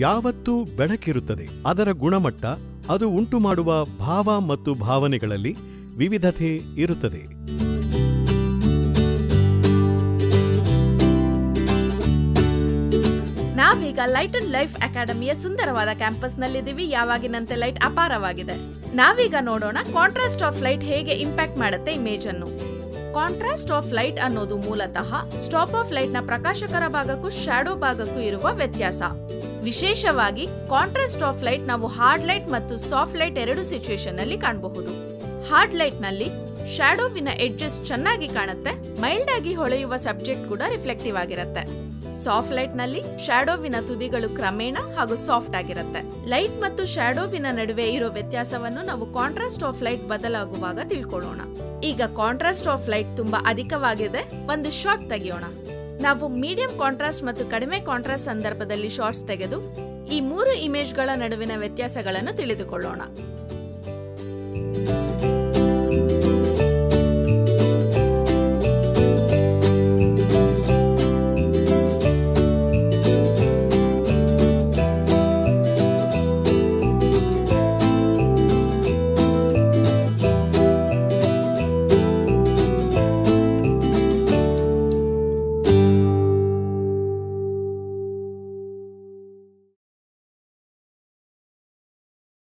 ಯಾವತ್ತೂ ಬೆಳಕಿರುತ್ತದೆ ಅದರ ಗುಣಮಟ್ಟ ಅದು ಉಂಟುಮಾಡುವ ಭಾವ ಮತ್ತು ಭಾವನೆಗಳಲ್ಲಿ ವಿವಿಧತೆ ಇರುತ್ತದೆ ನಾವೀಗ ಲೈಟ್ ಅಂಡ್ ಲೈಫ್ ಅಕಾಡೆಮಿಯ ಸುಂದರವಾದ ಕ್ಯಾಂಪಸ್ನಲ್ಲಿದ್ದೀವಿ ಯಾವಾಗಿನಂತೆ ಲೈಟ್ ಅಪಾರವಾಗಿದೆ ನಾವೀಗ ನೋಡೋಣ ಕಾಂಟ್ರಾಸ್ಟ್ ಆಫ್ ಲೈಟ್ ಹೇಗೆ ಇಂಪ್ಯಾಕ್ಟ್ ಮಾಡುತ್ತೆ ಇಮೇಜ್ ಅನ್ನು ಕಾಂಟ್ರಾಸ್ಟ್ ಆಫ್ ಲೈಟ್ ಅನ್ನೋದು ಮೂಲತಃ ಸ್ಟಾಪ್ ಆಫ್ ಲೈಟ್ ನ ಪ್ರಕಾಶಕರ ಭಾಗಕ್ಕೂ ಶ್ಯಾಡೋ ಭಾಗಕ್ಕೂ ಇರುವ ವ್ಯತ್ಯಾಸ ವಿಶೇಷವಾಗಿ ಕಾಂಟ್ರಾಸ್ಟ್ ಆಫ್ ಲೈಟ್ ನಾವು ಹಾರ್ಡ್ ಲೈಟ್ ಮತ್ತು ಸಾಫ್ಟ್ ಲೈಟ್ ಎರಡು ಸಿಚುಯೇಷನ್ ಅಲ್ಲಿ ಕಾಣಬಹುದು ಹಾರ್ಡ್ ಲೈಟ್ ನಲ್ಲಿ ಶ್ಯಾಡೋವಿನ ಎಡ್ಜಸ್ ಚೆನ್ನಾಗಿ ಕಾಣುತ್ತೆ ಮೈಲ್ಡ್ ಆಗಿ ಹೊಳೆಯುವ ಸಬ್ಜೆಕ್ಟ್ ಕೂಡ ರಿಫ್ಲೆಕ್ಟಿವ್ ಆಗಿರುತ್ತೆ ಸಾಫ್ಟ್ ಲೈಟ್ ನಲ್ಲಿ ಶ್ಯಾಡೋವಿನ ತುದಿಗಳು ಕ್ರಮೇಣ ಹಾಗೂ ಸಾಫ್ಟ್ ಆಗಿರುತ್ತೆ ಲೈಟ್ ಮತ್ತು ಶ್ಯಾಡೋವಿನ ನಡುವೆ ಇರೋ ವ್ಯತ್ಯಾಸವನ್ನು ನಾವು ಕಾಂಟ್ರಾಸ್ಟ್ ಆಫ್ ಲೈಟ್ ಬದಲಾಗುವಾಗ ತಿಳ್ಕೊಳ್ಳೋಣ ಈಗ ಕಾಂಟ್ರಾಸ್ಟ್ ಆಫ್ ಲೈಟ್ ತುಂಬಾ ಅಧಿಕವಾಗಿದೆ ಒಂದು ಶಾರ್ಟ್ ತೆಗೆಯೋಣ ನಾವು ಮೀಡಿಯಂ ಕಾಂಟ್ರಾಸ್ಟ್ ಮತ್ತು ಕಡಿಮೆ ಕಾಂಟ್ರಾಸ್ಟ್ ಸಂದರ್ಭದಲ್ಲಿ ಶಾರ್ಟ್ಸ್ ತೆಗೆದು ಈ ಮೂರು ಇಮೇಜ್ಗಳ ನಡುವಿನ ವ್ಯತ್ಯಾಸಗಳನ್ನು ತಿಳಿದುಕೊಳ್ಳೋಣ